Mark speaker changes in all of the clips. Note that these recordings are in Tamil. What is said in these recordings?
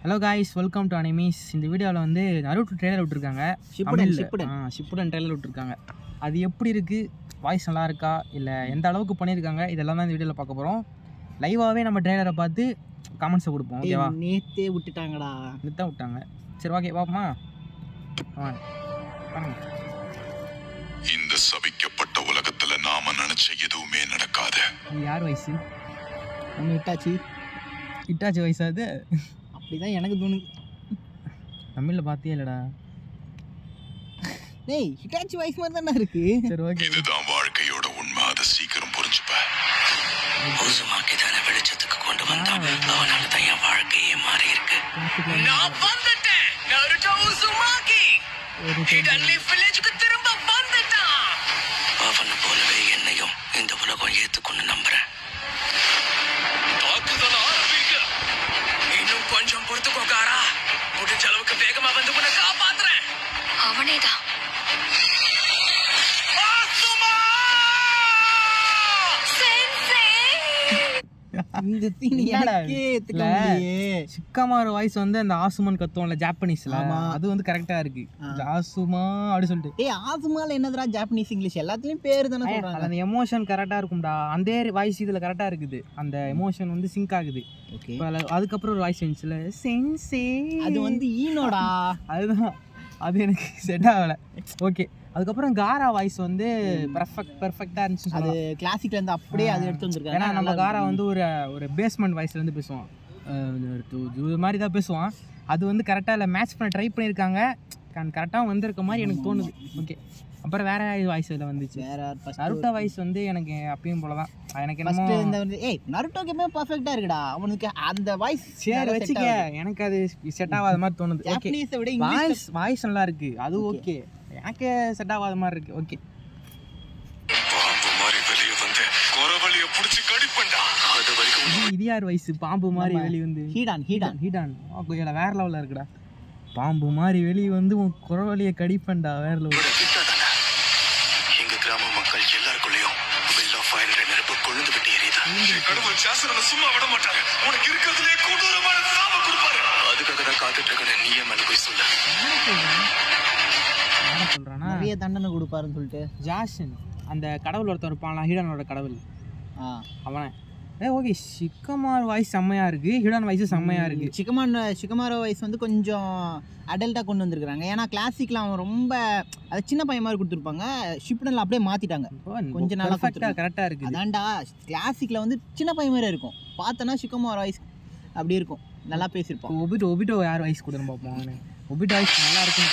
Speaker 1: Hello guys welcome to animes இந்த வீடியோவில் வந்து நருட்டு ட்ரெய்லர் விட்டுருக்காங்க
Speaker 2: ஷிப்புடன்,
Speaker 1: தமிழ்ல.
Speaker 2: ஷிப்புடன்.
Speaker 1: ஆ ஷிப்புடன் ட்ரெய்லர் விட்டுருக்காங்க அது எப்படி இருக்குது வாய்ஸ் நல்லா இருக்கா இல்லை எந்த அளவுக்கு பண்ணியிருக்காங்க இதெல்லாம் தான் இந்த வீடியோவில் பார்க்க போகிறோம் லைவாகவே நம்ம ட்ரெய்லரை பார்த்து கமெண்ட்ஸை கொடுப்போம் ஓகேவா
Speaker 2: ஏய், நேத்தே விட்டுட்டாங்கடா
Speaker 1: தான் விட்டாங்க சரி ஓகே பாப்போமா ஆ பாருங்க
Speaker 3: இந்த சபிக்கப்பட்ட உலகத்துல நாம நினைச்ச எதுவுமே நடக்காது
Speaker 1: இது யார் வயசு
Speaker 2: நம்ம விட்டாச்சு
Speaker 1: இட்டாச்சி வயசா அது
Speaker 2: அப்படிதான் எனக்கு தோணுது
Speaker 1: தமிழில் பார்த்தியே இல்லைடா
Speaker 2: டேய் ஹிட்டாச்சி வாய்ஸ் மாதிரி தானே இருக்கு
Speaker 1: சரி ஓகே
Speaker 3: இதுதான் வாழ்க்கையோட உண்மை அதை சீக்கிரம் புரிஞ்சுப்ப
Speaker 4: உசுமாக்கிதான வெளிச்சத்துக்கு கொண்டு வந்தான் அவனால தான் என் வாழ்க்கையே மாறி இருக்கு நான் வந்துட்டேன் நருட்டோ உசுமாக்கி ஹிடன்லி வில்லேஜுக்கு திரும்ப வந்துட்டான் அவனை போலவே என்னையும் இந்த உலகம் ஏத்துக்கொண்டு நம்புறேன் தாக்குதல் ஆரம்பிக்க இன்னும் கொஞ்சம் பொறுத்துக்கோ காரா முடிஞ்ச அளவுக்கு வேகமா வந்து உன்னை காப்பாத்துறேன்
Speaker 5: அவனேதான்
Speaker 4: ஆசுமா!
Speaker 2: இந்த தீனி
Speaker 1: என்னடா
Speaker 2: எனக்கே ஏத்துக்க
Speaker 1: இல்ல.
Speaker 2: முடியலையே.
Speaker 1: சிக்காமார் வாய்ஸ் வந்து அந்த ஆசுமன் கத்துவோம்ல ஜாப்பனீஸ்ல
Speaker 2: ஆமா.
Speaker 1: அது வந்து கரெக்டா இருக்கு
Speaker 2: ஆ.
Speaker 1: ஆசுமா அப்படி சொல்லிட்டு
Speaker 2: ஏய் ஆசுமால என்னதுடா ஜாப்பனீஸ் இங்கிலீஷ் எல்லாத்துலயும் பேர் தானே
Speaker 1: அது
Speaker 2: சொல்றாங்க
Speaker 1: அந்த எமோஷன் கரெக்டா இருக்கும்டா அந்த வாய்ஸ் இதுல கரெக்டா இருக்குது அந்த எமோஷன் வந்து சிங்க் ஆகுது
Speaker 2: ஓகே
Speaker 1: இப்ப அதுல- அதுக்கப்புறம் ஒரு வாய்ஸ் வந்துச்சுல சென்சே
Speaker 2: அது வந்து ஈனோடா
Speaker 1: அதுதான் அது எனக்கு செட் ஆகல ஓகே அதுக்கப்புறம் காரா வாய்ஸ் வந்து பெர்ஃபெக்ட் பெர்ஃபெக்டா இருந்துச்சு
Speaker 2: அது
Speaker 1: சொல்லலாம்.
Speaker 2: கிளாசிக்ல இருந்து அப்படியே அது எடுத்து வந்திருக்காங்க
Speaker 1: ஏன்னா நம்ம
Speaker 2: நல்லா
Speaker 1: காரா
Speaker 2: இருக்கு.
Speaker 1: வந்து ஒரு ஒரு பேஸ்மெண்ட் வாய்ஸ்ல இருந்து பேசுவான் அஹ் இது- இது மாதிரி தான் பேசுவான் அது வந்து கரெக்டாக இல்லை மேட்ச் பண்ண ட்ரை பண்ணியிருக்காங்க கரெக்டாக வந்திருக்க மாதிரி எனக்கு தோணுது ஓகே அப்புறம் வேற வாய்ஸ் இதில் வந்துச்சு
Speaker 2: வேற ஃபர்ஸ்ட்
Speaker 1: நருட்டோ வாய்ஸ் வந்து எனக்கு அப்பயும் போல தான் எனக்கு
Speaker 2: ஃபர்ஸ்ட்
Speaker 1: என்னமோ
Speaker 2: இந்த வந்து ஏய் நருட்டோக்கு எப்பவுமே பெர்ஃபெக்ட்டா இருக்குடா அவனுக்கு அந்த வாய்ஸ்
Speaker 1: சரி வச்சுக்க எனக்கு அது செட் ஆகாத மாதிரி தோணுது ஓகே
Speaker 2: ஜாப்பனீஸை விட இங்கிலீஷ்
Speaker 1: வாய்ஸ் வாய்ஸ் நல்லா இருக்கு அது
Speaker 2: Okay.
Speaker 1: ஓகே எனக்கு செட் ஆகாத மாதிரி இருக்கு ஓகே
Speaker 3: பாம்பு மாதிரி வெளியே வந்து குறவழிய புடிச்சு கடிப்பண்டா அது வரைக்கும்
Speaker 1: இது யார் வயசு பாம்பு மாதிரி
Speaker 2: நம்ம
Speaker 1: வெளியே வந்து
Speaker 2: ஹீடான் ஹீடான்
Speaker 1: ஹீடான் ஓகே வேற லெவலில் இருக்குடா பாம்பு மாதிரி வெளியே வந்து உன் குறவழியை கடிப்பேன்டா வேற லெவல்
Speaker 4: இவரோட திட்டாதானே எங்க கிராம மக்கள் எல்லாருக்குள்ளேயும் வில் ஆஃப் ஃபயர் நெருப்பு கொழுந்து விட்டு எரியுது
Speaker 3: கடவுள் சாசனல சும்மா விட மாட்டாரு உனக்கு இருக்கிறதுலே கொடூரமான சாப கொடுப்பாரு
Speaker 4: அதுக்காக தான் காத்துட்டு இருக்கேன் நீ என் மேல போய் சொல்ல
Speaker 1: என்ன சொல்றானா
Speaker 2: நிறைய தண்டனை கொடுப்பாருன்னு சொல்லிட்டு
Speaker 1: ஜாஷன் அந்த கடவுள் ஒருத்தன் இருப்பான்ல ஹீடானோட கடவுள்
Speaker 2: ஆ
Speaker 1: அவன் ஏ ஓகே சிக்கமார் வாய்ஸ் செம்மையா இருக்கு ஹீடான் வாய்ஸ் செம்மையா இருக்கு
Speaker 2: சிக்கமான் சிக்கமாரோ வயசு வந்து கொஞ்சம் அடல்ட்டாக கொண்டு வந்திருக்காங்க ஏன்னா கிளாசிக்கில் அவன் ரொம்ப அது சின்ன பையன் மாதிரி கொடுத்துருப்பாங்க ஷிப்டனில் அப்படியே மாற்றிட்டாங்க கொஞ்ச நாளா
Speaker 1: பர்ஃபெக்டா
Speaker 2: கொடுத்துருக்காங்க.
Speaker 1: கரெக்டா இருக்குது
Speaker 2: அதான்டா கிளாசிக்கில் வந்து சின்ன பையன் மாதிரி இருக்கும் பார்த்தனா சிக்கமாரோ வாய்ஸ் அப்படி இருக்கும் நல்லா பேசியிருப்பான்
Speaker 1: ஒபிட்டோ ஒபிட்டோ யார் வாய்ஸ் கொடுன்னு பார்ப்போம் அவனு ஒபிட்டோ வாய்ஸ் நல்லா இருக்கும்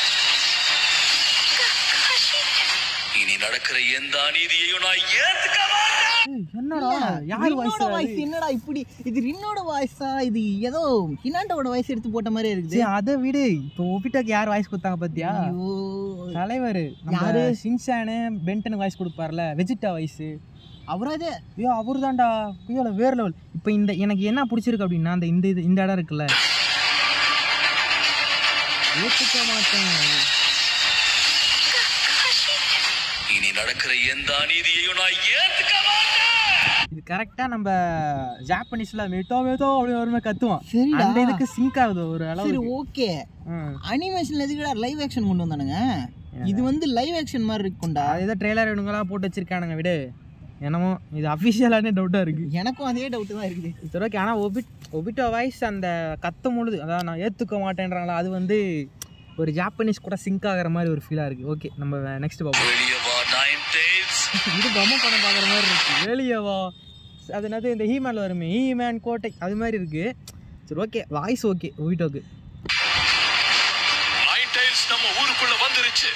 Speaker 4: இனி நடக்கிற எந்த அநீதியையும் நான் ஏத்துக்க மாட்டேன்
Speaker 1: ஏய், என்னடா யார் வாய்ஸ்
Speaker 2: வாய்ஸ் என்னடா இப்படி இது ரின்னோட வாய்ஸா இது ஏதோ ஹினாண்டோட வாய்ஸ் எடுத்து போட்ட மாதிரி இருக்குது
Speaker 1: சரி அதை விடு இப்போ ஒபிட்டோக்கு யார் வாய்ஸ் கொடுத்தாங்க பாத்தியா
Speaker 2: ஐயோ
Speaker 1: தலைவர்
Speaker 2: யாரு?
Speaker 1: யாரு சின்சானு பென்டன் வாய்ஸ் கொடுப்பார்ல வெஜிட்டா வாய்ஸ்
Speaker 2: அவரா இது
Speaker 1: ஐயோ அவர் தான்டா ஐயோ வேற லெவல் இப்போ இந்த எனக்கு என்ன பிடிச்சிருக்கு அப்படின்னா அந்த இந்த இது இந்த இடம் இருக்குல்ல ஏத்துக்க மாட்டேன்
Speaker 4: இனி நடக்கிற எந்த அநீதியையும் நான் ஏத்துக்க மாட்டேன்
Speaker 1: இது கரெக்டா நம்ம ஜாப்பனீஸ்ல மெட்டோ மெட்டோ அப்படி வருமே கத்துவான்
Speaker 2: சரிடா.
Speaker 1: அந்த இதுக்கு சிங்க் ஆகுது ஒரு
Speaker 2: சரி
Speaker 1: அளவு
Speaker 2: ஓகே அனிமேஷன்ல எதுக்குடா லைவ் ஆக்ஷன் கொண்டு வந்தானுங்க இது வந்து லைவ் ஆக்ஷன் மாதிரி இருக்கும்டா
Speaker 1: அது ஏதோ ட்ரெய்லர் இவனுங்களா போட்டு வச்சிருக்கானுங்க விடு என்னமோ இது அஃபிஷியலானே டவுட்டா இருக்கு
Speaker 2: எனக்கும் அதே டவுட் தான் இருக்குது
Speaker 1: சரி ஓகே ஆனால் ஒபிட் ஒபிட்டோ வாய்ஸ் அந்த கத்தும் பொழுது அதான் நான் ஏற்றுக்க மாட்டேன்றாங்களா அது வந்து ஒரு ஜாப்பனீஸ் கூட சிங்க் ஆகிற மாதிரி ஒரு ஃபீலாக இருக்குது ஓகே நம்ம நெக்ஸ்ட் பார்ப்போம்
Speaker 4: வெளியே வா நைன் டேல்ஸ்
Speaker 1: இது பொம்மை படம் பார்க்குற மாதிரி இருக்கு வெளியவா அது என்னது இந்த ஹீமேனில் வருமே ஹீமேன் கோட்டை அது மாதிரி இருக்கு சரி ஓகே வாய்ஸ் ஓகே ஒபிட்டோக்கு
Speaker 3: நைன் டைல்ஸ் நம்ம ஊருக்குள்ள வந்துருச்சு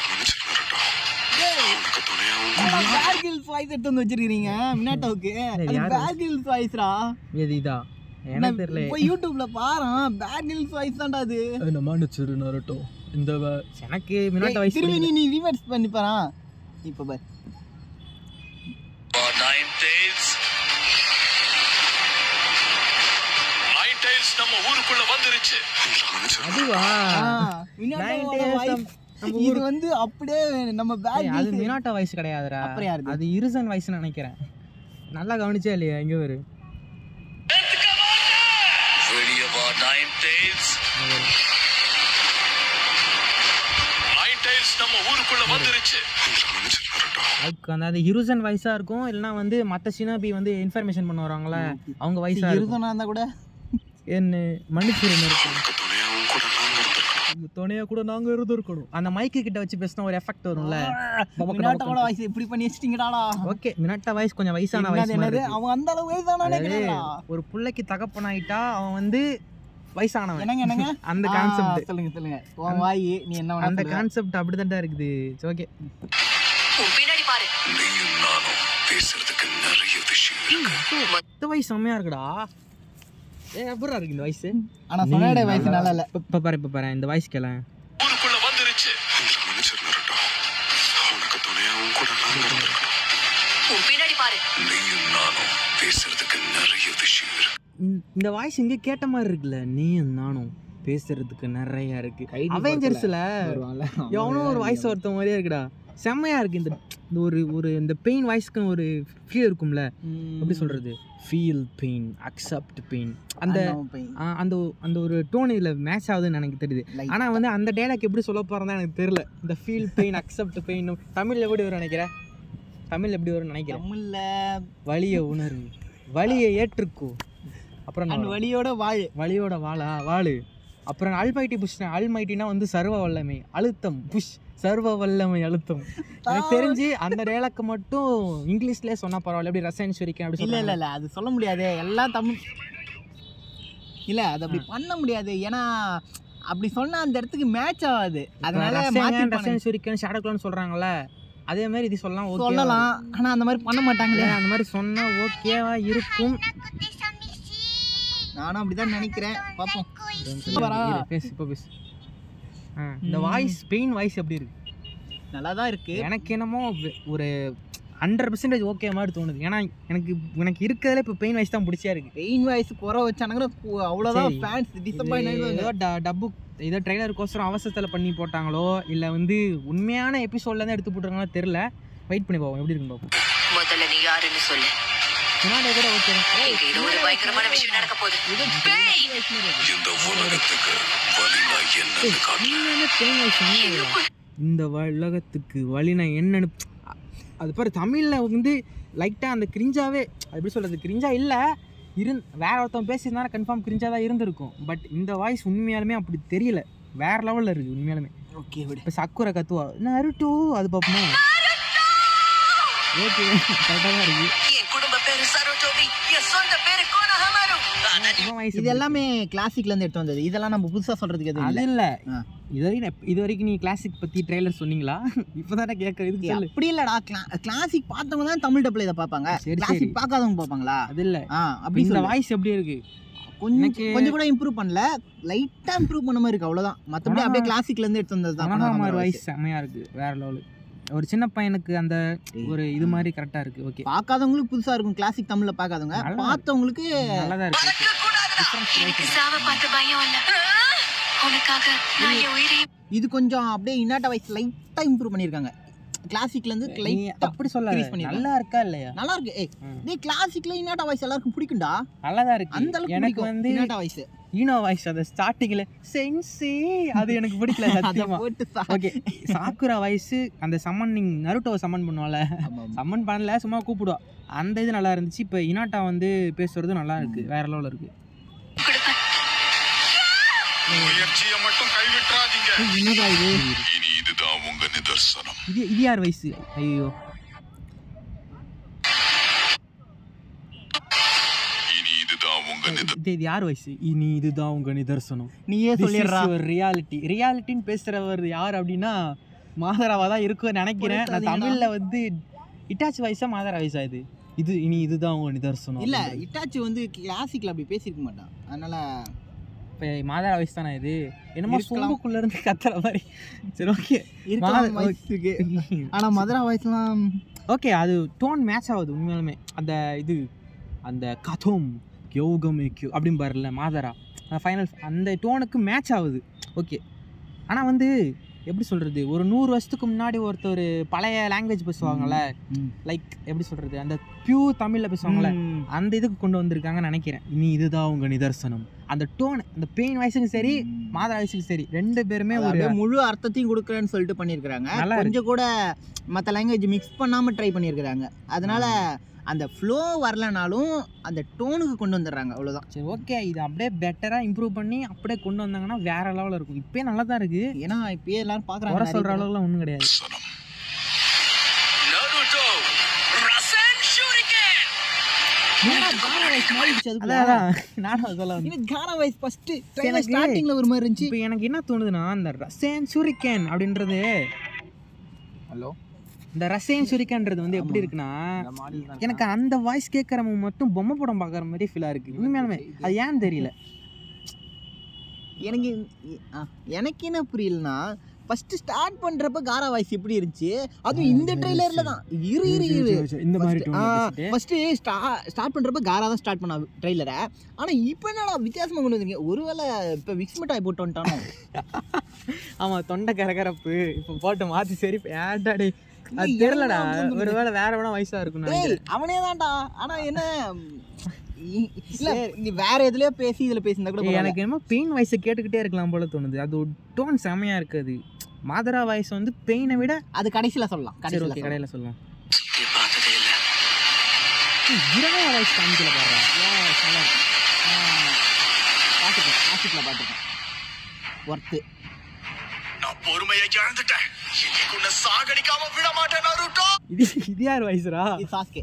Speaker 3: உனக்கு துணையாவும்
Speaker 2: பேர்கில்ஸ் வாய்ஸ் எடுத்து வந்து வச்சிருக்கீங்க மினாட்டோவுக்கு அது
Speaker 1: யாரு?
Speaker 2: பேர்கில்ஸ் வாய்ஸ்ரா
Speaker 1: எது இதா எனக்கு தெரியல
Speaker 2: போய் யூடியூப்ல பாரு பேர்கில்ஸ் வாய்ஸ் தான்டா அது
Speaker 1: என்ன மன்னிச்சிரு நரட்டோ இந்த எனக்கு மினாட்டோ
Speaker 2: ஏய்,
Speaker 1: வாய்ஸ்
Speaker 2: திரும்பி நீ நீ ரிவர்ஸ் பண்ணி பாரா இப்போ பாரு
Speaker 4: வா நைன் டேல்ஸ்
Speaker 3: நைன் டைல்ஸ் நம்ம ஊருக்குள்ள வந்துருச்சு
Speaker 1: அதுவா
Speaker 2: ஆ,
Speaker 1: Nine
Speaker 2: மினாட்டோவோட
Speaker 1: Tails
Speaker 2: voice.
Speaker 1: நம்ம- நம்ம
Speaker 2: இது வந்து அப்படியே நம்ம
Speaker 1: ஏய், அது
Speaker 2: பேக்
Speaker 1: மினாட்டோ வாய்ஸ் கிடையாதுடா
Speaker 2: அப்புறம் யாருது?
Speaker 1: அது இருசன் வாய்ஸ்னு நினைக்கிறேன் நல்லா கவனிச்சே இல்லையா எங்க ஒரு
Speaker 4: ஏத்துக்க மாட்டேன் வெளியே வா nine nine tails nine tails நம்ம ஊருக்குள்ள வந்துருச்சு
Speaker 3: உங்களை மன்னிச்சு நருட்டோ
Speaker 1: அதுக்கு அந்த அது ஹிருசன் வயசாக இருக்கும் இல்லைனா வந்து மற்ற சினாபி வந்து இன்ஃபர்மேஷன் பண்ண வராங்களே அவங்க வயசாக இருக்கும்
Speaker 2: இருந்தனா இருந்தா கூட
Speaker 1: என்ன மன்னிச்சிருந்த இருக்கும்
Speaker 3: உனக்கு துணையாவும் கூட நாங்க இருந்திருக்கணும்
Speaker 1: துணையாக கூட நாங்கள் இருந்திருக்கணும் அந்த மைக்கு கிட்ட வச்சு பேசினா ஒரு எஃபெக்ட் வரும்ல
Speaker 2: மினாட்டோட வயசு இப்படி பண்ணி வச்சிட்டீங்கடாடா
Speaker 1: ஓகே மினட்டா வயசு கொஞ்சம் வயசான
Speaker 2: என்னது
Speaker 1: வயசு மாதிரி
Speaker 2: என்னது
Speaker 1: இருக்கு.
Speaker 2: அவன் அந்த அளவு வயசான
Speaker 1: அதாவது
Speaker 2: நினைக்கிறேன்டா
Speaker 1: ஒரு புள்ளைக்கு தகப்பனாயிட்டா அவன் வந்து வயசானவன்
Speaker 2: என்னங்க என்னங்க
Speaker 1: அந்த
Speaker 2: ஆ,
Speaker 1: கான்செப்ட்
Speaker 2: சொல்லுங்க சொல்லுங்க உன் வாய் நீ என்ன வேணா
Speaker 1: அந்த
Speaker 2: சொல்லு.
Speaker 1: கான்செப்ட் அப்படிதான் இருக்குது ஓகே
Speaker 4: உன் பின்னாடி பாரு
Speaker 3: நீயும் நானும் பேசுறதுக்கு நிறைய விஷயம் இருக்கு
Speaker 1: இந்த வயசு செம்மையா இருக்குடா ஏ எப்படா இருக்கு இந்த வயசு
Speaker 2: ஆனா சொன்னாடே வயசு நல்லா இல்ல
Speaker 1: இப்ப- இப்ப பாரு இப்ப பாரு இந்த வயசு கேள
Speaker 4: ஊருக்குள்ள வந்துருச்சு
Speaker 3: உங்களை மன்னிச்சு நருட்டோ உனக்கு துணையாவும் கூட நாங்க இருந்திருக்கணும்
Speaker 4: உன் பின்னாடி பாரு
Speaker 3: நீயும் நானும் பேசுறதுக்கு நிறைய விஷயம் இருக்கு
Speaker 1: இந்த வாய்ஸ் இங்க கேட்ட மாதிரி இருக்குல்ல நீயும் நானும் பேசுறதுக்கு நிறைய இருக்கு
Speaker 2: கைதி
Speaker 1: அவெஞ்சர்ஸ்ல
Speaker 2: வருவான்ல,
Speaker 1: எவனோ ஒரு வாய்ஸ் ஒருத்த மாதிரியே இருக்குடா செம்மையா இருக்கு இந்த இந்த ஒரு ஒரு இந்த பெயின் வாய்ஸ்க்கு ஒரு ஃபீல் இருக்கும்ல
Speaker 2: ம்.
Speaker 1: எப்படி சொல்றது ஃபீல் பெயின் அக்செப்ட் பெயின் அந்த
Speaker 2: அண்ணாவும் பையன்.
Speaker 1: ஆ, அந்த அந்த ஒரு டோன் இதுல மேட்ச் ஆகுதுன்னு எனக்கு தெரியுது
Speaker 2: Light.
Speaker 1: ஆனா வந்து அந்த டைலாக் எப்படி சொல்ல போறதா எனக்கு தெரியல இந்த ஃபீல் பெயின் அக்செப்ட் பெயின் தமிழ்ல எப்படி வரும் நினைக்கிறேன் தமிழ்ல எப்படி வரும்னு நினைக்கிறேன்
Speaker 2: தமிழ்ல
Speaker 1: வலிய உணர்வு வலியை ஏற்றுக்கோ அப்புறம்
Speaker 2: அந்த
Speaker 1: என்ன வரும்?
Speaker 2: வழியோட வாழ்
Speaker 1: வலியோட வாழா வாழு அப்புறம் அல்மைட்டி புஷ் அல்மைட்டினா வந்து சர்வ வல்லமை அழுத்தம் புஷ் சர்வ வல்லமை அழுத்தம் எனக்கு தெரிஞ்சு அந்த டைலாக் மட்டும் இங்கிலீஷ்லயே சொன்னா பரவாயில்ல எப்படி ரசாயன் சுரிக்கேன் அப்படி
Speaker 2: இல்ல இல்ல
Speaker 1: சொல்ல
Speaker 2: இல்ல அது சொல்ல முடியாது எல்லாம் தமிழ் இல்ல அது அப்படி பண்ண முடியாது ஏன்னா அப்படி சொன்னா அந்த இடத்துக்கு மேட்ச் ஆகாது அதனால மாத்தி
Speaker 1: ரசாயன் சுரிக்கேன் ஷேடோக்லான்னு சொல்றாங்கல்ல அதே மாதிரி இது சொல்லலாம் ஓகே
Speaker 2: சொல்லலாம் ஆனா அந்த மாதிரி பண்ண மாட்டாங்களே
Speaker 1: அந்த மாதிரி சொன்னா ஓகேவா இருக்கும்
Speaker 2: நானும் அப்படிதான் நினைக்கிறேன் பாப்போம் வரா.
Speaker 1: இரு, பேசு இப்போ பேசு ஆ, இந்த வாய்ஸ் பெயின் வாய்ஸ் எப்படி இருக்கு
Speaker 2: நல்லா தான் இருக்கு
Speaker 1: எனக்கு என்னமோ வெ- ஒரு ஹண்ட்ரட் பர்சன்டேஜ் ஓகே மாதிரி தோணுது ஏன்னா எனக்கு எனக்கு இருக்கிறதுல இப்போ பெயின் வாய்ஸ் தான் பிடிச்சா இருக்கு
Speaker 2: பெயின் வாய்ஸ் குறை வச்சானுங்கன்னா கு- அவ்வளவுதான்
Speaker 1: சரி.
Speaker 2: ஃபேன்ஸ் டிசப்பாயிண்ட்
Speaker 1: இது
Speaker 2: ஆயிடுவாங்க
Speaker 1: ஏதோ ட- டப்பு ஏதோ ட்ரைலருக்கோசரம் அவசரத்தில் பண்ணி போட்டாங்களோ இல்லை வந்து உண்மையான எபிசோட்லேருந்து எடுத்து போட்டுருக்காங்களோ தெரில வெயிட் பண்ணி பார்ப்போம் எப்படி இருக்குன்னு பார்ப்போம்
Speaker 4: முதல்ல நீ யாருன்னு சொல்லு
Speaker 1: முன்னாடி கூட ஓகே
Speaker 4: இங்க ஏதோ ஒரு பயங்கரமான விஷயம் நடக்க போகுது பேய்!
Speaker 3: இந்த உலகத்துக்கு வலினா என்னன்னு காட்டு
Speaker 1: உண்மையான பெயின் வாய்ஸ் என்ன இந்த உலகத்துக்கு வழினா என்னன்னு அது பாரு தமிழில் வந்து லைட்டாக அந்த கிரிஞ்சாவே அது எப்படி சொல்கிறது கிரிஞ்சா இல்லை இருந் வேற ஒருத்தன் பேசியிருந்தாலும் கன்ஃபார்ம் கிரிஞ்சாக தான் இருந்திருக்கும் பட் இந்த வாய்ஸ் உண்மையாலுமே அப்படி தெரியல வேற லெவலில் இருக்குது உண்மையாலுமே
Speaker 2: ஓகே விடு
Speaker 1: இப்போ சக்குரை கத்துவா நருட்டோ அது பார்ப்போமா ஓகே கரெக்டாக தான் இருக்கு
Speaker 4: என் குடும்ப பேரு சரோஜோபி என் சொந்த பேரு கோனஹமாரு ஆனா நீ
Speaker 1: இவன் வயசு
Speaker 2: இது எல்லாமே கிளாசிக்ல இருந்து எடுத்து வந்தது இதெல்லாம் நம்ம புதுசா சொல்றதுக்கு எதுவும்
Speaker 1: அது
Speaker 2: இல்ல
Speaker 1: இல்ல
Speaker 2: ஆ.
Speaker 1: இது வரைக்கும் எப்ப- இது வரைக்கும் நீ கிளாசிக் பத்தி ட்ரெய்லர் சொன்னீங்களா இப்போதானே கேட்க இதுக்கு சொல்லு
Speaker 2: அப்படி இல்லடா கிளாசிக் பார்த்தவங்க தான் தமிழ் டப்ல இதை பார்ப்பாங்க
Speaker 1: சரி, சரி.
Speaker 2: கிளாசிக் பார்க்காதவங்க பார்ப்பாங்களா
Speaker 1: அது இல்ல
Speaker 2: ஆ அப்படி
Speaker 1: இந்த
Speaker 2: சொல்ல
Speaker 1: வாய்ஸ் எப்படி இருக்கு
Speaker 2: கொஞ்சம்
Speaker 1: எனக்கு-
Speaker 2: கொஞ்சம் கூட இம்ப்ரூவ் பண்ணல லைட்டா இம்ப்ரூவ் பண்ண மாதிரி இருக்கு அவ்வளவுதான் மத்தபடி
Speaker 1: ஆனா-
Speaker 2: அப்படியே கிளாசிக்ல இருந்து எடுத்து வந்தது தான்
Speaker 1: மனோகமார் வாய்ஸ் செம்மையா இருக்கு வேற லெவலு ஒரு சின்ன பையனுக்கு அந்த ஒரு இது மாதிரி கரெக்டா இருக்கு ஓகே
Speaker 2: பார்க்காதவங்களுக்கு புதுசா இருக்கும் கிளாசிக் தமிழ்ல பார்க்காதவங்க
Speaker 1: நல்லா
Speaker 2: பார்த்தவங்களுக்கு
Speaker 1: நல்லதா இருக்கு okay.
Speaker 5: எனக்கு சாவ பார்த்து பயம் இல்ல உனக்காக நான் என் உயிரை
Speaker 2: இது கொஞ்சம் அப்படியே இன்னாட்ட வாய்ஸ் லைட்டா இம்ப்ரூவ் பண்ணிருக்காங்க கிளாசிக்ல இருந்து
Speaker 1: நீ
Speaker 2: லைட்டா
Speaker 1: அப்படி சொல்ல
Speaker 2: increase பண்ணிருக்காங்க.
Speaker 1: நல்லா இருக்கா இல்லையா
Speaker 2: நல்லா இருக்கு ஏய்
Speaker 1: ம்.
Speaker 2: நீ கிளாசிக்ல இன்னாட்ட வாய்ஸ் எல்லாருக்கும் பிடிக்கும்டா
Speaker 1: நல்லதா இருக்கு
Speaker 2: அந்த அளவுக்கு
Speaker 1: எனக்கு
Speaker 2: பிடிக்கும்
Speaker 1: வந்து
Speaker 2: இன்னாட்ட வாய்ஸ்
Speaker 1: ஈனோ வாய்ஸ் அந்த ஸ்டார்டிங்ல சென்சி அது எனக்கு பிடிக்கல
Speaker 2: அத
Speaker 1: சத்தியமா
Speaker 2: போட்டு சா-
Speaker 1: ஓகே சாக்குரா வாய்ஸ் அந்த சம்மனிங் நருட்டோவை சம்மன் பண்ணுவால
Speaker 2: ஆமா, ஆமா.
Speaker 1: சம்மன் பண்ணல சும்மா கூப்பிடுவா அந்த இது நல்லா இருந்துச்சு இப்போ இனாட்டா வந்து பேசுறது நல்லா இருக்கு வேற லெவலில் இருக்கு
Speaker 5: கொடுப்பேன்
Speaker 3: முயற்சியை மட்டும் கைவிட்டுறாதீங்க
Speaker 2: என்னடா இது
Speaker 3: இனி இதுதான் உங்க நிதர்சனம்
Speaker 1: இது இது யார் வயசு ஐயோ
Speaker 3: இனி இதுதான் உங்க நிதர்சனம்
Speaker 1: இது இது யார் வயசு இனி இதுதான் உங்க நிதர்சனம்
Speaker 2: நீயே சொல்லிடுறா
Speaker 1: ரியாலிட்டி ரியாலிட்டின்னு பேசுறவர் யார் அப்படின்னா மாதராவா தான் இருக்கும்னு நினைக்கிறேன் நான்
Speaker 2: பொறுத்தாதீங்கடா.
Speaker 1: தமிழ்ல வந்து இட்டாச்சி வயசா மாதரா வயசா இது இது இனி இதுதான் உங்க நிதர்சனம்
Speaker 2: இல்ல இட்டாச்சி வந்து கிளாசிக்ல அப்படி பேசியிருக்க மாட்டான் அதனால
Speaker 1: இப்போ மாதரா வயசு தானே இது என்னமோ
Speaker 2: இருக்கலாம்.
Speaker 1: சொம்புக்குள்ள இருந்து கத்துற மாதிரி சரி ஓகே
Speaker 2: இருக்கலாம்
Speaker 1: மாத-
Speaker 2: வாய்ஸ் இருக்கு ஆனா மதுரா வாய்ஸ்லாம்
Speaker 1: ஓகே அது டோன் மேட்ச் ஆகுது உண்மையாலுமே அந்த இது அந்த கதோம் யோகமிக்கு அப்படின்னு பாருல மாதரா ஃபைனல் அந்த டோனுக்கு மேட்ச் ஆகுது ஓகே ஆனால் வந்து எப்படி சொல்கிறது ஒரு நூறு வருஷத்துக்கு முன்னாடி ஒருத்தர் பழைய லாங்குவேஜ் பேசுவாங்கல்ல
Speaker 2: ம்.
Speaker 1: லைக் எப்படி சொல்கிறது அந்த பியூர் தமிழில் பேசுவாங்கல்ல
Speaker 2: ம்.
Speaker 1: அந்த இதுக்கு கொண்டு வந்திருக்காங்கன்னு நினைக்கிறேன் இனி இதுதான் உங்கள் நிதர்சனம் அந்த டோன் அந்த பெயின் வயசுக்கும் சரி மாதா வயசுக்கும் சரி ரெண்டு பேருமே
Speaker 2: அது
Speaker 1: ஒரு
Speaker 2: அப்படியே முழு அர்த்தத்தையும் கொடுக்குறேன்னு சொல்லிட்டு பண்ணியிருக்கிறாங்க
Speaker 1: நல்லா இருக்கு.
Speaker 2: கொஞ்சம் கூட மற்ற லாங்குவேஜ் மிக்ஸ் பண்ணாமல் ட்ரை பண்ணியிருக்கிறாங்க அதனால அந்த ஃப்ளோ வரலனாலும் அந்த டோனுக்கு கொண்டு வந்துடுறாங்க அவ்வளோதான்
Speaker 1: சரி ஓகே இது அப்படியே பெட்டராக இம்ப்ரூவ் பண்ணி அப்படியே கொண்டு வந்தாங்கன்னா வேற லெவலில் இருக்கும் இப்போயே நல்லா தான் இருக்குது
Speaker 2: ஏன்னா இப்பயே எல்லாரும்
Speaker 1: குறை
Speaker 2: பார்க்குறாங்க
Speaker 1: சொல்கிற அளவுக்குலாம் ஒன்றும் கிடையாது
Speaker 4: Naruto Rasen Shuriken
Speaker 1: அதான் அதான் நானும் சொல்ல வந்தேன்
Speaker 2: கானா வாய்ஸ் ஃபர்ஸ்ட்
Speaker 1: எனக்கு-
Speaker 2: ஸ்டார்டிங்ல ஒரு மாதிரி இருந்துச்சு
Speaker 1: இப்போ எனக்கு என்ன தோணுதுன்னா இந்த ரசேன் சுரிக்கன் அப்படின்றது
Speaker 2: ஹலோ
Speaker 1: இந்த ரசேன் சுரிக்கன்றது வந்து எப்படி இருக்குன்னா எனக்கு அந்த வாய்ஸ் கேட்குறவங்க மட்டும் பொம்மை படம் பார்க்குற மாதிரி ஃபீலாக இருக்குது உண்மையாலுமே அது ஏன்னு தெரியல
Speaker 2: எனக்கு ஆ, எனக்கு என்ன புரியலனா ஃபர்ஸ்ட் ஸ்டார்ட் பண்றப்ப காரா வாய்ஸ் எப்படி இருந்துச்சு அதுவும் இந்த ட்ரெய்லர்ல தான் இரு இரு இரு
Speaker 1: இந்த மாதிரி
Speaker 2: ஃபர்ஸ்ட் ஸ்டார்ட் பண்றப்ப காரா தான் ஸ்டார்ட் பண்ணா ட்ரெய்லரை ஆனா இப்போ என்னடா வித்தியாசமா கொண்டு வந்தீங்க ஒருவேளை இப்போ விக்ஸ் மிட்டாய் போட்டு வந்துட்டானோ
Speaker 1: ஆமாம் தொண்டை கரகரப்பு இப்போ போட்டு மாற்றி சரி ஏன்டா டேய் அது
Speaker 2: இல்ல,
Speaker 1: தெரியலடா
Speaker 2: எனக்கு வந்து
Speaker 1: ஒருவேளை வேற வேணா வயசாக இருக்கும்
Speaker 2: டேய் அவனே தான்டா ஆனா என்ன இ- இல்ல நீ வேற எதுலயோ பேசி இதுல பேசியிருந்தா கூட பரவாயில்ல.
Speaker 1: எனக்கு என்னமோ பெயின் வாய்ஸை கேட்டுக்கிட்டே இருக்கலாம் போல தோணுது அது ஒரு டோன் செமையாக இருக்குது மாதரா வாய்ஸ் வந்து பெயினை விட
Speaker 2: அது கடைசியில சொல்லலாம்
Speaker 1: சரி
Speaker 2: கடைசியில
Speaker 1: ஓகே
Speaker 2: சொல்லலாம்.
Speaker 1: கடையில் சொல்லலாம்
Speaker 4: சுத்தி பார்த்ததே இல்ல
Speaker 1: ஜிராயா வாய்ஸ் காமிக்கல பாடுறா
Speaker 2: Yes, நல்லா இருக்கு. ஆ, பார்த்துட்டேன் கிளாசிக்ல பார்த்துட்டேன் ஒர்த்து
Speaker 3: நான் பொறுமையை இழந்துட்டேன் இன்னைக்கு உன்னை சாகடிக்காம விட மாட்டேன் நருட்டோ
Speaker 1: இது இது யார் வாய்ஸ்ரா
Speaker 2: இது சாஸ்கே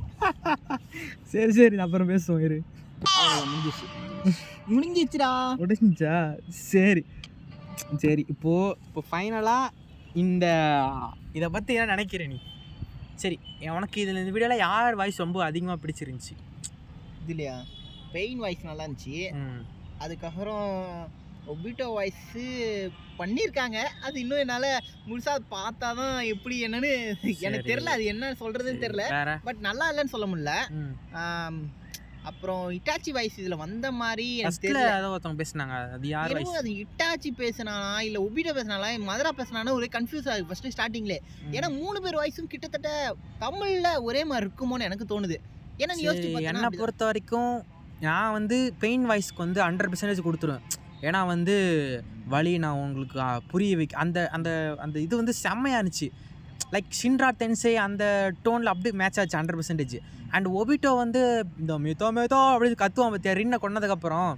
Speaker 1: சரி சரி அப்புறம் பேசுவோம் இரு
Speaker 2: அவ்வளவுதான், முடிஞ்சிச்சு முடிஞ்சிச்சுடா
Speaker 1: முடிஞ்சா சரி சரி இப்போ இப்போ ஃபைனலாக இந்த இதை பற்றி என்ன நினைக்கிற நீ சரி உனக்கு இதில் இந்த வீடியோவில் யார் வாய்ஸ் ரொம்ப அதிகமாக பிடிச்சிருந்துச்சி
Speaker 2: இதுலையா பெயின் வாய்ஸ் நல்லா இருந்துச்சு
Speaker 1: ம்
Speaker 2: அதுக்கப்புறம் ஒபிட்டோ வாய்ஸு பண்ணியிருக்காங்க அது இன்னும் என்னால் முழுசாக பார்த்தா தான் எப்படி என்னன்னு எனக்கு
Speaker 1: சரி.
Speaker 2: தெரில அது என்ன சொல்கிறதுன்னு தெரில
Speaker 1: வேற
Speaker 2: பட் நல்லா இல்லைன்னு சொல்ல முடியல
Speaker 1: ம்
Speaker 2: ஆம், அப்புறம் இட்டாச்சி வாய்ஸ் இதில் வந்த மாதிரி எனக்கு
Speaker 1: ஃபஸ்ட்டில்
Speaker 2: தெரியல
Speaker 1: ஏதோ ஒருத்தவங்க பேசுனாங்க அது யார்
Speaker 2: என்னமோ
Speaker 1: வாய்ஸ்
Speaker 2: அது இட்டாச்சி பேசினானா இல்லை ஒபிட்டோ பேசினானா மதுரா பேசினானா ஒரே கன்ஃபியூஸ் ஆகுது ஃபஸ்ட்டு ஸ்டார்டிங்லே ஏன்னா மூணு பேர் வாய்ஸும் கிட்டத்தட்ட தமிழில் ஒரே மாதிரி இருக்குமோன்னு எனக்கு தோணுது ஏன்னா நீ யோசிச்சு
Speaker 1: சரி,
Speaker 2: பார்த்தீன்னா
Speaker 1: என்னை
Speaker 2: அப்படிதான்.
Speaker 1: பொறுத்த வரைக்கும் நான் வந்து பெயின் வாய்ஸ்க்கு வந்து ஹண்ட்ரட் பர்சன்டேஜ் கொடுத்துருவேன் ஏன்னா வந்து வழி நான் உங்களுக்கு ஆ, புரிய வைக்க அந்த அந்த அந்த இது வந்து செம்மையாக இருந்துச்சு லைக் ஷின்ரா டென்சே அந்த டோனில் அப்படியே மேட்ச் ஆச்சு ஹண்ட்ரட் பர்சன்டேஜ் அண்ட் ஒபிட்டோ வந்து இந்த மேத்தோ மேத்தோ அப்படின்னு கத்துவான் பார்த்தியா ரின்னை கொண்டதுக்கப்புறம்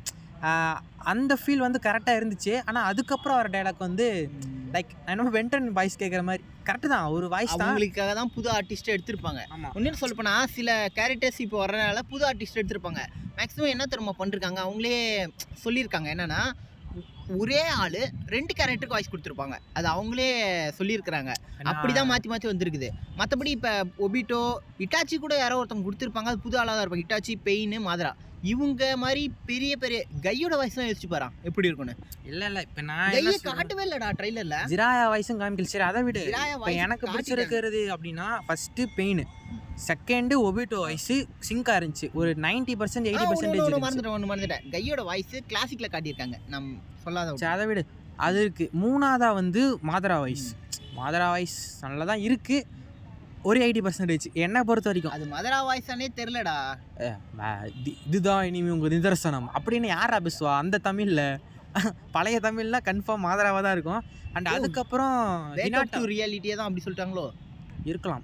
Speaker 1: அந்த ஃபீல் வந்து கரெக்டாக இருந்துச்சு ஆனால் அதுக்கப்புறம் வர டைலாக் வந்து லைக் என்னமோ வெண்டன் வாய்ஸ் கேட்குற மாதிரி கரெக்டு தான் ஒரு வாய்ஸ் தான்
Speaker 2: அவங்களுக்காக தான் புது ஆர்டிஸ்ட் எடுத்திருப்பாங்க
Speaker 1: ஆமாம்
Speaker 2: இன்னும் சொல்ல போனா சில கேரக்டர்ஸ் இப்போ வர்றதுனால புது ஆர்டிஸ்ட் எடுத்திருப்பாங்க மேக்ஸிமம் என்ன தெரியுமா பண்ணிருக்காங்க அவங்களே சொல்லியிருக்காங்க என்னன்னா ஒரே ஆளு ரெண்டு கேரக்டருக்கு வாய்ஸ் கொடுத்துருப்பாங்க அது அவங்களே சொல்லியிருக்கிறாங்க அப்படிதான் மாற்றி மாற்றி வந்திருக்குது மற்றபடி இப்போ ஒபிட்டோ இட்டாச்சி கூட யாரோ ஒருத்தவங்க கொடுத்துருப்பாங்க அது புது ஆளாக தான் இருப்பாங்க இட்டாச்சி பெயின் மாதரா இவங்க மாதிரி பெரிய பெரிய கையோட வாய்ஸ்லாம் யோசிச்சு பாறான் எப்படி இருக்கும்னு
Speaker 1: இல்லை இல்லை இப்போ நான்
Speaker 2: கையை
Speaker 1: என்ன சொல்றேன்?
Speaker 2: காட்டவே இல்லைடா ட்ரைலரில்
Speaker 1: ஜிராயா வாய்ஸும் காமிக்கல சரி அதை விடு
Speaker 2: ஜிராயா
Speaker 1: இப்போ
Speaker 2: voice
Speaker 1: எனக்கு
Speaker 2: காட்டிட்டாங்க.
Speaker 1: பிடிச்சிருக்கிறது அப்படின்னா first Pain second Obito voice சிங்காக இருந்துச்சு ஒரு நைன்ட்டி பர்சன்ட் எயிட்டி பர்சன்டேஜ் இருந்துச்சு
Speaker 2: மறந்துட்டேன் ஒன்று மறந்துட்டேன் கையோட வாய்ஸ் கிளாசிக்ல காட்டியிருக்காங்க நம் சொல்லாத
Speaker 1: சரி அதை விடு அது இருக்குது மூணாவதா வந்து மாதரா வாய்ஸ் மாதரா வாய்ஸ் நல்லா தான் இருக்குது ஒரு எயிட்டி பர்சன்டேஜ் என்னை பொறுத்த வரைக்கும்
Speaker 2: அது மதுரா வாய்ஸானே தெரிலடா
Speaker 1: ம- இது- இதுதான் இனிமே உங்கள் நிதர்சனம் அப்படின்னு யாரா பேசுவா அந்த தமிழில் பழைய தமிழ்லாம் கன்ஃபார்ம் மாதராவாக தான் இருக்கும் அண்ட்
Speaker 2: ஓ.
Speaker 1: அதுக்கப்புறம்
Speaker 2: வேக்கப் டு
Speaker 1: ஹினாட்டா
Speaker 2: ரியாலிட்டியே தான் அப்படி சொல்லிட்டாங்களோ
Speaker 1: இருக்கலாம்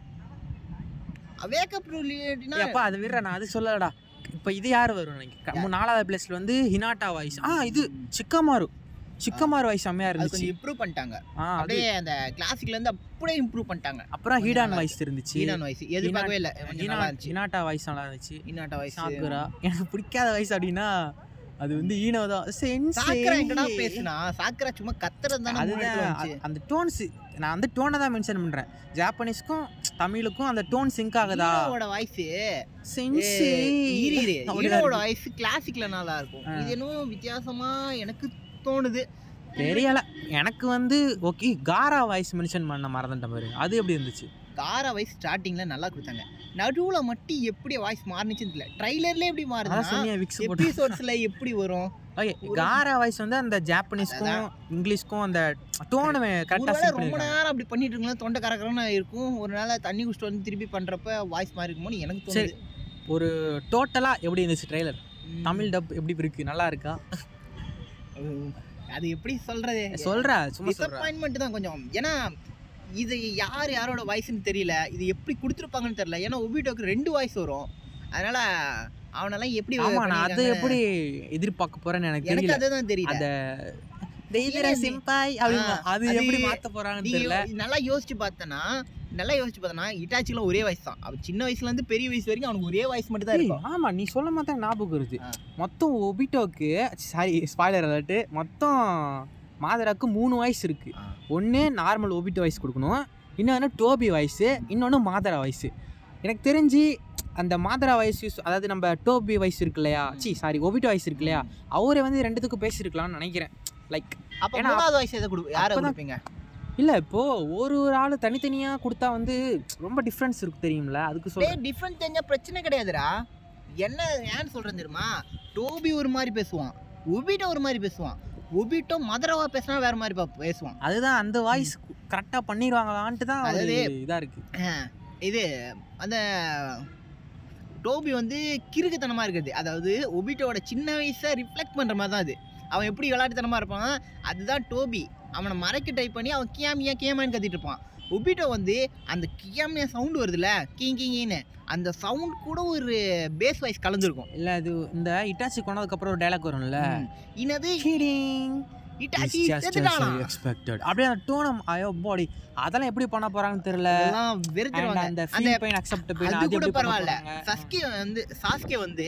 Speaker 2: வேக்கப் டு ரியாலிட்டினா
Speaker 1: அப்பா அது விடுற நான் அது சொல்லலடா இப்போ இது யார் வரும் எனக்கு க- நாலாவது பிளேஸ்ல வந்து ஹினாட்டா வாய்ஸ் ஆ இது சிக்கமாரு சிக்கமாரு வாய்ஸ் செம்மையா
Speaker 2: அது
Speaker 1: இருந்துச்சு
Speaker 2: கொஞ்சம் இம்ப்ரூவ் பண்ணிட்டாங்க
Speaker 1: ஆ அது
Speaker 2: அப்படியே அந்த கிளாசிக்ல இருந்து அப்படியே இம்ப்ரூவ் பண்ணிட்டாங்க
Speaker 1: அப்புறம்
Speaker 2: கொஞ்சம்
Speaker 1: ஹீடான்
Speaker 2: நல்லா
Speaker 1: வாய்ஸ் இருந்துச்சு
Speaker 2: ஈனான் வாய்ஸ் எதிர்பார்க்கவே இல்லை கொஞ்சம் நல்லா இருந்துச்சு
Speaker 1: ஹினாட்டா வாய்ஸ் நல்லா இருந்துச்சு
Speaker 2: இன்னாட்ட வாய்ஸ்
Speaker 1: சாக்குரா எனக்கு பிடிக்காத வாய்ஸ் அப்படின்னா அது வந்து ஈனோ தான் சென்சே.
Speaker 2: சாக்கரா எங்கடா பேசுனா சாக்கரா சும்மா கத்துறது தானே
Speaker 1: அதுதான்
Speaker 2: வந்துச்சு
Speaker 1: அ- அந்த டோன்ஸ் நான் வந்து டோனை தான் மென்ஷன் பண்றேன் ஜாப்பனீஸ்க்கும் தமிழுக்கும் அந்த டோன் சிங்க் ஆகுதா
Speaker 2: ஹீரோவோட வாய்ஸ்
Speaker 1: சென்சே அப்படிதான்
Speaker 2: ஹீரோவோட
Speaker 1: இருக்கு.
Speaker 2: வாய்ஸ் கிளாசிக்ல நல்லா இருக்கும்
Speaker 1: ஆ.
Speaker 2: இது என்னவோ வித்தியாசமா எனக்கு தோணுது
Speaker 1: தெரியல எனக்கு வந்து ஓகே காரா வாய்ஸ் மென்ஷன் பண்ண மறந்துட்டேன் பாரு அது எப்படி இருந்துச்சு
Speaker 2: காரா வாய்ஸ் ஸ்டார்டிங்ல நல்லா கொடுத்தாங்க நடுவுல மட்டும் எப்படி வாய்ஸ் மாறுனுச்சுன்னு தெரியல ட்ரைலர்ல எப்படி
Speaker 1: அதான்
Speaker 2: மாறுதுன்னா
Speaker 1: சொன்னியா விக்ஸ் போட்டு
Speaker 2: எபிசோட்ஸ்ல எப்படி வரும்
Speaker 1: ஓகே காரா வாய்ஸ் வந்து அந்த ஜாப்பனீஸ்க்கும் இங்கிலீஷ்க்கும் அந்த டோனு கரெக்டாக
Speaker 2: ஒருவேளை
Speaker 1: செட்
Speaker 2: ரொம்ப
Speaker 1: பண்ணிருக்காங்க
Speaker 2: நேரம் அப்படி பண்ணிட்டு இருக்கலாம் தொண்டை கரகரன்னு இருக்கும் ஒரு நாள் தண்ணி குடிச்சிட்டு வந்து திருப்பி பண்றப்ப வாய்ஸ் மாறி இருக்குமோன்னு எனக்கு
Speaker 1: சரி.
Speaker 2: தோணுது
Speaker 1: ஒரு டோட்டலாக எப்படி இருந்துச்சு ட்ரெய்லர்
Speaker 2: ம்.
Speaker 1: தமிழ் டப் எப்படி இருக்கு நல்லா இருக்கா
Speaker 2: உம், அது எப்படி சொல்றது
Speaker 1: சொல்றா சும்மா சொல்றா
Speaker 2: டிசப்பாயின்மெண்ட் தான் கொஞ்சம் ஏன்னா இது யார் யாரோட வாய்ஸ்னு தெரியல இது எப்படி கொடுத்துருப்பாங்கன்னு தெரியல ஏன்னா ஒபிட்டோக்கு ரெண்டு வாய்ஸ் வரும் அதனால அவனெல்லாம் எப்படி
Speaker 1: ஆமா நான் அதை
Speaker 2: பண்ணிருக்காங்க?
Speaker 1: எப்படி எதிர்பார்க்க போறேன்னு எனக்கு
Speaker 2: எனக்கு
Speaker 1: தெரியல
Speaker 2: அதுதான் தெரியல
Speaker 1: அந்த தெய்வர
Speaker 2: ஏன் நீ-
Speaker 1: சிம்பாய் அப்படின்னு
Speaker 2: ஆ,
Speaker 1: அது
Speaker 2: அது
Speaker 1: எப்படி மாத்த போறாங்கன்னு
Speaker 2: நீங்க
Speaker 1: தெரியல
Speaker 2: நல்லா யோசிச்சு பார்த்தனா நல்லா யோசிச்சு பார்த்தனா இட்டாச்சிலாம் ஒரே வயசு தான் அவன் சின்ன வயசுல இருந்து பெரிய வயசு வரைக்கும் அவனுக்கு ஒரே வயசு மட்டும் தான்
Speaker 1: ஏய்,
Speaker 2: இருக்கும்
Speaker 1: ஆமா நீ சொல்ல மாட்டா ஞாபகம் வருது
Speaker 2: ஆ.
Speaker 1: மொத்தம் ஒபிட்டோக்கு சாரி ஸ்பாய்லர் அலர்ட் மொத்தம் மாதராக்கு மூணு வாய்ஸ் இருக்கு
Speaker 2: ஆ.
Speaker 1: ஒன்று நார்மல் ஒபிட்டோ வாய்ஸ் கொடுக்கணும் இன்னொன்று டோபி வாய்ஸு இன்னொன்று மாதரா வாய்ஸு எனக்கு தெரிஞ்சு அந்த மாதரா வாய்ஸ் யூஸ் அதாவது நம்ம டோபி வாய்ஸ் இருக்கு இல்லையா சி சாரி ஒபிட்டோ வாய்ஸ் இருக்கு இல்லையா அவரே வந்து ரெண்டுத்துக்கும் பேசியிருக்கலாம்னு நினைக்கிறேன் லைக்
Speaker 2: அப்ப
Speaker 1: ஏன்னா
Speaker 2: மூணாவது வயசு எதை கொடு யாரை
Speaker 1: அப்பதான்
Speaker 2: கொடுப்பீங்க
Speaker 1: இல்லை இப்போ ஒரு ஒரு ஆள் தனித்தனியாக கொடுத்தா வந்து ரொம்ப டிஃப்ரென்ஸ் இருக்கு தெரியும்ல அதுக்கு
Speaker 2: டேய்
Speaker 1: சொல்றேன்
Speaker 2: டிஃப்ரெண்ட் தெரிஞ்சா பிரச்சனை கிடையாதுடா என்ன ஏன்னு சொல்றேன் தெரியுமா டோபி ஒரு மாதிரி பேசுவான் ஒபிட்டோ ஒரு மாதிரி பேசுவான் ஒபிட்டோ மதுரவா பேசினா வேற மாதிரி பா- பேசுவான்
Speaker 1: அதுதான் அந்த வாய்ஸ் கரெக்டாக பண்ணிடுவாங்களான்ட்டு தான்
Speaker 2: அதாவது
Speaker 1: இதாக இருக்கு
Speaker 2: அஹ், இது அந்த டோபி வந்து கிறுக்குத்தனமா இருக்குது அதாவது ஒபிட்டோட சின்ன வயசை ரிஃப்ளெக்ட் பண்ற மாதிரி தான் அது அவன் எப்படி விளையாட்டுத்தனமா இருப்பான் அதுதான் டோபி அவனை மறைக்க டைப் பண்ணி அவன் கியாமியா கியாமான்னு கத்திட்டு இருப்பான் ஒபிட்டோ வந்து அந்த கியாமியா சவுண்ட் வருதுல்ல கீங் கீங்கின்னு அந்த சவுண்ட் கூட ஒரு பேஸ் வாய்ஸ் கலந்துருக்கும்
Speaker 1: இல்ல அது இந்த இட்டாச்சி கொண்டதுக்கு அப்புறம் ஒரு டைலாக் வரும்ல
Speaker 2: ம். இனது
Speaker 1: Kidding.
Speaker 2: Itachi
Speaker 1: It's just as
Speaker 2: செத்துட்டானா
Speaker 1: I expected. அப்படியே அந்த டோனம் ஐயோ பாடி அதெல்லாம் எப்படி பண்ண போறாங்கன்னு தெரியல
Speaker 2: அதெல்லாம்
Speaker 1: And
Speaker 2: வெறுத்துருவாங்க
Speaker 1: அந்த
Speaker 2: அந்த
Speaker 1: ஃபீல் பெயின் அக்செப்ட் பெயின்
Speaker 2: அது
Speaker 1: அது
Speaker 2: கூட
Speaker 1: எப்படி பண்ண
Speaker 2: பரவாயில்ல
Speaker 1: போறாங்க
Speaker 2: சஸ்கே வந்து சாஸ்கே வந்து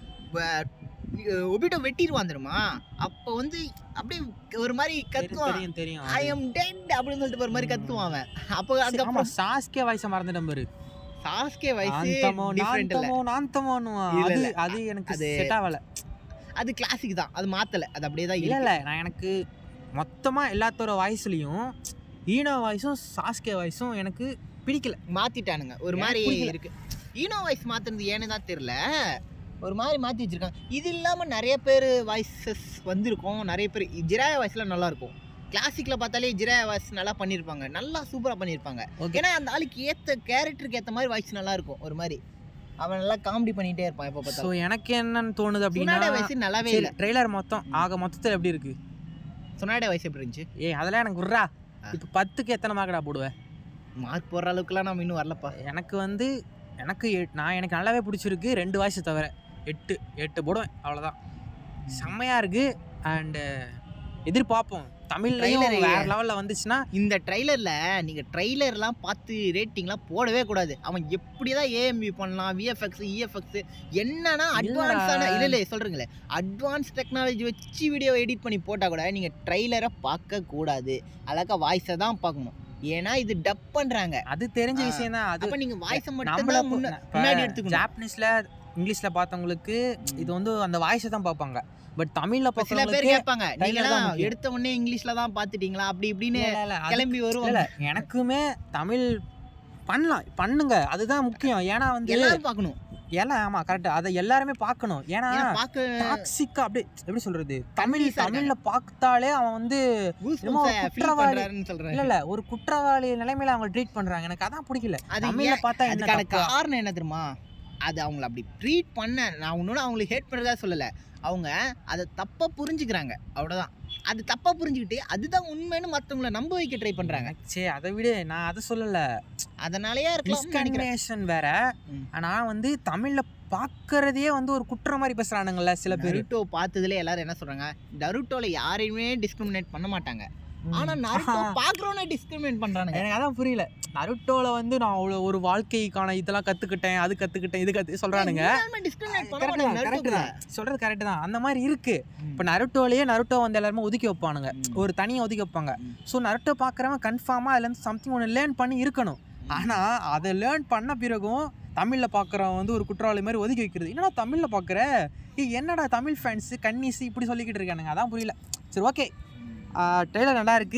Speaker 2: ஒபிட்டோ வெட்டிடுவான் தெரியுமா அப்போ வந்து அப்படியே ஒரு மாதிரி
Speaker 1: தெரியும்,
Speaker 2: கத்துவான்
Speaker 1: தெரியும் தெரியும்
Speaker 2: ஐ எம் டெட் அப்படின்னு சொல்லிட்டு ஒரு மாதிரி கத்துவான் அவன் அப்போ
Speaker 1: சரி, ஆமா
Speaker 2: அதுக்கப்புறம்
Speaker 1: சாஸ்கே வாய்ஸ மறந்துட்டேன் பாரு
Speaker 2: சாஸ்கே வயசு
Speaker 1: ஆந்தமோ
Speaker 2: டிஃப்ரெண்ட் இல்ல
Speaker 1: நாந்தமோ நாந்தமோன்னுவான்
Speaker 2: இல்ல,
Speaker 1: அது
Speaker 2: இல்ல.
Speaker 1: அது எனக்கு
Speaker 2: அது-
Speaker 1: செட் ஆகல
Speaker 2: அது கிளாசிக் தான் அது மாத்தல அது அப்படியே தான்
Speaker 1: இல்ல
Speaker 2: இருக்கு
Speaker 1: இல்ல நான் எனக்கு மொத்தமா எல்லாத்தோட வாய்ஸ்லயும் ஈனோ வாய்ஸும் சாஸ்கே வாய்ஸும் எனக்கு பிடிக்கல
Speaker 2: மாத்திட்டானுங்க ஒரு
Speaker 1: எனக்கு
Speaker 2: மாதிரி
Speaker 1: பிடிக்கல.
Speaker 2: இருக்கு ஈனோ வாய்ஸ் மாத்துறது ஏன்னு தான் தெரியல ஒரு மாதிரி மாத்தி வச்சிருக்காங்க இது இல்லாம நிறைய பேர் வாய்ஸஸ் வந்திருக்கும் நிறைய பேர் ஜிராய வாய்ஸ்லாம் நல்லா இருக்கும் கிளாசிக்ல பார்த்தாலே ஜிராய வாய்ஸ் நல்லா பண்ணியிருப்பாங்க நல்லா சூப்பரா பண்ணியிருப்பாங்க
Speaker 1: ஓகே
Speaker 2: ஏன்னா அந்த ஆளுக்கு ஏத்த கேரக்டருக்கு ஏத்த மாதிரி வாய்ஸ் நல்லா இருக்கும் ஒரு மாதிரி அவன் நல்லா காமெடி பண்ணிட்டே இருப்பான் எப்போ
Speaker 1: ஸோ
Speaker 2: பார்த்தாலும்
Speaker 1: எனக்கு என்னன்னு தோணுது
Speaker 2: சுனாடே
Speaker 1: அப்படின்னா
Speaker 2: வாய்ஸ் நல்லாவே
Speaker 1: சரி
Speaker 2: இல்லை
Speaker 1: ட்ரெய்லர் மொத்தம் ஆக மொத்தத்தில் எப்படி இருக்கு
Speaker 2: சுனாடே வாய்ஸ் எப்படி இருந்துச்சு
Speaker 1: ஏய் அதெல்லாம் எனக்கு விட்றா
Speaker 2: ஆ.
Speaker 1: இப்போ பத்துக்கு எத்தனை மார்க்கடா போடுவேன்
Speaker 2: மார்க் போடுற அளவுக்குலாம் நம்ம இன்னும் வரலப்பா
Speaker 1: எனக்கு வந்து எனக்கு எ- நான் எனக்கு நல்லாவே பிடிச்சிருக்கு ரெண்டு வாய்ஸ் தவிர எட்டு எட்டு போடுவேன் அவ்வளோதான் செம்மையாக இருக்கு அண்டு எதிர்பார்ப்போம் தமிழ்லையும்
Speaker 2: Trailer
Speaker 1: வேற லெவலில் வந்துச்சுன்னா
Speaker 2: இந்த ட்ரைலர்ல நீங்க ட்ரைலர்லாம் பார்த்து ரேட்டிங்லாம் போடவே கூடாது அவன் எப்படிதான் ஏஎம்பி பண்ணலாம் விஎஃப்எக்ஸ் இஎஃப்எக்ஸ் என்னன்னா அட்வான்ஸான இல்ல இல்ல சொல்றீங்களே அட்வான்ஸ் டெக்னாலஜி வச்சு வீடியோ எடிட் பண்ணி போட்டா கூட நீங்க ட்ரைலரை பார்க்க கூடாது அழகா வாய்ஸை தான் பார்க்கணும் ஏன்னா இது டப் பண்றாங்க
Speaker 1: அது தெரிஞ்ச
Speaker 2: ஆ.
Speaker 1: விஷயம் தான் அது
Speaker 2: அப்ப நீங்க வாய்ஸை மட்டும்
Speaker 1: நம்மள
Speaker 2: தான் முன்ன முன்னாடி எடுத்துக்கணும்
Speaker 1: ஜாப்பனீஸ்ல இங்கிலீஷ்ல பார்த்தவங்களுக்கு இது வந்து அந்த வாய்ஸை தான் பார்ப்பாங்க பட் தமிழ்ல
Speaker 2: இப்ப சில பேர்
Speaker 1: பார்த்தவங்களுக்கு
Speaker 2: கேட்பாங்க
Speaker 1: trailer
Speaker 2: நீங்க
Speaker 1: தான் முக்கியம்.
Speaker 2: எடுத்த உடனே இங்கிலீஷ்ல தான் பாத்துட்டீங்களா அப்படி இப்படின்னு
Speaker 1: இல்ல, இல்ல, அது-
Speaker 2: கிளம்பி
Speaker 1: இல்ல,
Speaker 2: வருவாங்க
Speaker 1: இல்ல, எனக்குமே தமிழ் பண்ணலாம் பண்ணுங்க அதுதான் முக்கியம் ஏன்னா வந்து
Speaker 2: எல்லாரும் பார்க்கணும்
Speaker 1: எல்லாம் ஆமா கரெக்ட் அதை எல்லாருமே பார்க்கணும் ஏன்னா
Speaker 2: ஏன்னா பார்க்க
Speaker 1: டாக்ஸிக்கா அப்படியே எப்படி சொல்றது தமிழ்
Speaker 2: Confuse ஆ
Speaker 1: தமிழ்ல பார்த்தாலே அவன் வந்து என்னமோ ஒரு
Speaker 2: ஃபீல்
Speaker 1: குற்றவாளி.
Speaker 2: பண்றாருன்னு
Speaker 1: இல்ல
Speaker 2: சொல்றேன்
Speaker 1: இல்ல ஒரு குற்றவாளி நிலைமையில அவங்க ட்ரீட் பண்றாங்க எனக்கு அதான் பிடிக்கல
Speaker 2: அது
Speaker 1: தமிழ்ல
Speaker 2: ஏன்
Speaker 1: பார்த்தா என்ன
Speaker 2: அதுக்கான
Speaker 1: தப்பா?
Speaker 2: காரணம் என்ன தெரியுமா அது அவங்கள அப்படி ட்ரீட் பண்ண நான் ஒன்னொன்று அவங்களுக்கு ஹேட் பண்ணுறதா சொல்லலை அவங்க அதை தப்பாக புரிஞ்சுக்கிறாங்க அவ்வளோதான் அது தப்பாக புரிஞ்சுக்கிட்டு அதுதான் உண்மைன்னு மற்றவங்கள நம்ப வைக்க ட்ரை பண்ணுறாங்க
Speaker 1: சே அதை விட நான் அதை சொல்லல
Speaker 2: அதனாலயே இருக்கலாம் நினைக்கிறேன்
Speaker 1: டிஸ்கிரிமினேஷன் வேற
Speaker 2: ம்.
Speaker 1: ஆனா வந்து தமிழ்ல பாக்குறதே வந்து ஒரு குற்றம் மாதிரி பேசுறானுங்கல்ல சில பேர்
Speaker 2: நருட்டோ பார்த்ததுல எல்லாரும் என்ன சொல்றாங்க நருட்டோல யாரையுமே டிஸ்கிரிமினேட் பண்ண மாட்டாங்க ஆனா நருட்டோ பாக்குறவனே டிஸ்கிரிமினேட் பண்றானுங்க
Speaker 1: எனக்கு அதான் புரியல நருட்டோல வந்து நான் அவ்வளோ ஒரு வாழ்க்கைக்கான இதெல்லாம் கத்துக்கிட்டேன் அது கத்துக்கிட்டேன் இது கத்து சொல்றானுங்க
Speaker 2: டிஸ்கிரிமினேட் பண்ண
Speaker 1: கரெக்ட் தான்
Speaker 2: மாட்டாங்க
Speaker 1: கரெக்ட்
Speaker 2: நருட்டோல
Speaker 1: தான் சொல்றது கரெக்ட் தான் அந்த மாதிரி இருக்கு
Speaker 2: ம்.
Speaker 1: இப்போ நருட்டோலயே நருட்டோ வந்து எல்லாருமே ஒதுக்கி வைப்பானுங்க
Speaker 2: ம்.
Speaker 1: ஒரு தனியாக ஒதுக்கி வைப்பாங்க
Speaker 2: ம்.
Speaker 1: ஸோ நருட்டோ பார்க்குறவன் கன்ஃபார்மாக அதுலேருந்து சம்திங் ஒன்று லேர்ன் பண்ணி இருக்கணும் ஆனால் அதை லேர்ன் பண்ண பிறகும் தமிழில் பார்க்குறவன் வந்து ஒரு குற்றவாளி மாதிரி ஒதுக்கி வைக்கிறது என்னடா தமிழில் பார்க்குற ஏய் என்னடா தமிழ் ஃபேன்ஸு கன்னிஸு இப்படி சொல்லிக்கிட்டு இருக்கானுங்க அதான் புரியல சரி ஓகே ட்ரெய்லர் நல்லா இருக்கு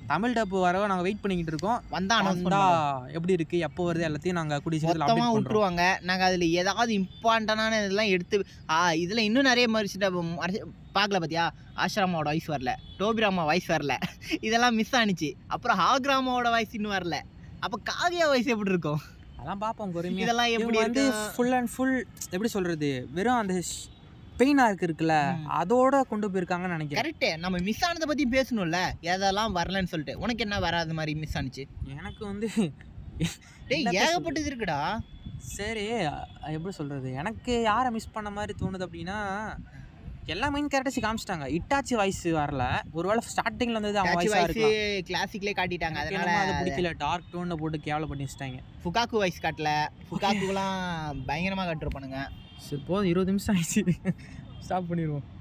Speaker 1: தமிழ் டப்பு வரவ நாங்கள் வெயிட் பண்ணிக்கிட்டு இருக்கோம்
Speaker 2: வந்தா அனௌன்ஸ்
Speaker 1: வந்தா எப்படி இருக்கு எப்போ வருது எல்லாத்தையும் நாங்கள் கூடிய சீக்கிரத்தில்
Speaker 2: மொத்தமாக
Speaker 1: அப்டேட் பண்ணுறோம்
Speaker 2: விட்டுருவாங்க நாங்கள் அதில் ஏதாவது இம்பார்ட்டண்டான இதெல்லாம் எடுத்து ஆ இதில் இன்னும் நிறைய மறிச்சிட்ட பார்க்கல பார்த்தியா ஆஷ்ராமாவோட வாய்ஸ் வரல டோபிராமா வாய்ஸ் வரல இதெல்லாம் மிஸ் ஆனிச்சு அப்புறம் ஹாக்ராமாவோட வாய்ஸ் இன்னும் வரல அப்போ காவியா வாய்ஸ் எப்படி இருக்கும்
Speaker 1: அதெல்லாம் பார்ப்போம் பொறுமையாக
Speaker 2: இதெல்லாம் எப்படி
Speaker 1: இவங்க வந்து
Speaker 2: இருக்கு
Speaker 1: ஃபுல் அண்ட் ஃபுல் எப்படி சொல்கிறது வெறும் அந்த பெயின் ஆர்க் இருக்குல்ல
Speaker 2: ம்.
Speaker 1: அதோட கொண்டு போயிருக்காங்கன்னு நினைக்கிறேன்
Speaker 2: கரெக்டு நம்ம மிஸ் ஆனதை பற்றி பேசணும்ல எதெல்லாம் வரலன்னு சொல்லிட்டு உனக்கு என்ன வராத மாதிரி மிஸ் ஆனிச்சு
Speaker 1: எனக்கு வந்து
Speaker 2: டேய்
Speaker 1: என்ன பேசுறது?
Speaker 2: ஏகப்பட்டது இருக்குடா
Speaker 1: சரி அ- எப்படி சொல்கிறது எனக்கு யாரை மிஸ் பண்ண மாதிரி தோணுது அப்படின்னா எல்லா மெயின் கேரக்டர்ஸும் காமிச்சிட்டாங்க இட்டாச்சி வாய்ஸ் வரல ஒருவேளை ஸ்டார்டிங்கில் வந்தது அவன்
Speaker 2: வாய்ஸ்
Speaker 1: வாய்ஸாக இருக்கலாம்
Speaker 2: கிளாசிக்லேயே காட்டிட்டாங்க
Speaker 1: எனக்கு
Speaker 2: அதனால
Speaker 1: என்னமோ அது பிடிக்கல டார்க் டோனில் போட்டு கேவலப்பண்ணி வச்சிட்டாங்க
Speaker 2: ஃபுகாக்கு வாய்ஸ் காட்டல ஃபுகாக்குலாம் பயங்கரமாக காட்டிருப்பானுங்க
Speaker 1: சரி போதும் இருபது நிமிஷம் ஆயிடுச்சு ஸ்டாப் பண்ணிடுவோம்